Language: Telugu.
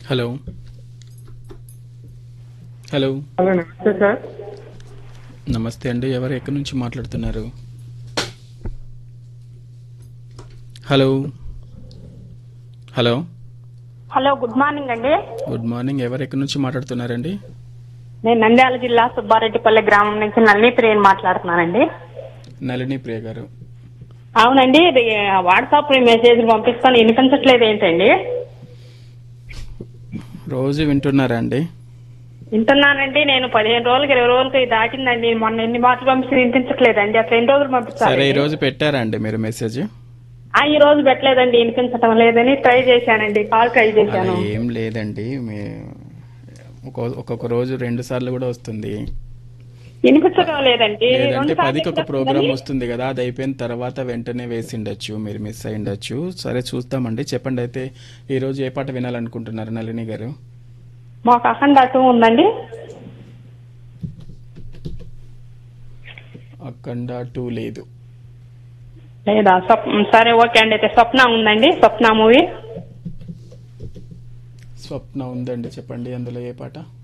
hello hello hello namaste sir namaste అండి ఎవరు ఎక్కడి నుంచి మాట్లాడుతున్నారు hello hello hello good morning అండి గుడ్ మార్నింగ్ ఎవరు ఎక్కడి నుంచి మాట్లాడుతున్నారండి నేను నంద్యాల జిల్లా సుబ్బారెడ్డిపల్లి గ్రామం నుంచి నల్లి ప్రియని మాట్లాడుతున్నానండి నళిని ప్రియ గారు అవునండి ఇది వాట్సాప్ మెసేజ్ పంపిస్తాను వినిపించట్లేదు ఏంటండి రోజు వింటున్నారా అండి వింటున్నానండి నేను పదిహేను రోజులకి ఇరవై రోజులకి దాటిందండి మొన్న ఎన్ని మాటలు పంపిస్తే వినిపించట్లేదండి అసలు ఎన్ని రోజులు సరే పంపిస్తారు ఈ రోజు పెట్టారా అండి మీరు మెసేజ్ ఆ, ఈ రోజు పెట్టలేదండి వినిపించటం లేదని ట్రై చేశానండి కాల్ ట్రై అలా చేశాను ఏం లేదండి మీ ఒక్కొ- ఒక్కొక్క రోజు రెండు సార్లు కూడా వస్తుంది వినిపించడం లేదండి లేదంటే రెండు సార్లు పదికి ఒక ప్రోగ్రామ్ వస్తుందని- వస్తుంది కదా అది అయిపోయిన తర్వాత వెంటనే వేసి ఉండొచ్చు మీరు మిస్ అయి ఉండొచ్చు సరే చూస్తామండి చెప్పండి అయితే ఈ రోజు ఏ పాట వినాలనుకుంటున్నారు నళిని గారు మాకు అఖండ టూ ఉందండి అఖండ టూ లేదు లేదా స్వప్ సరే ఓకే అండి అయితే స్వప్న ఉందండి స్వప్న మూవీ స్వప్న ఉందండి చెప్పండి అందులో ఏ పాట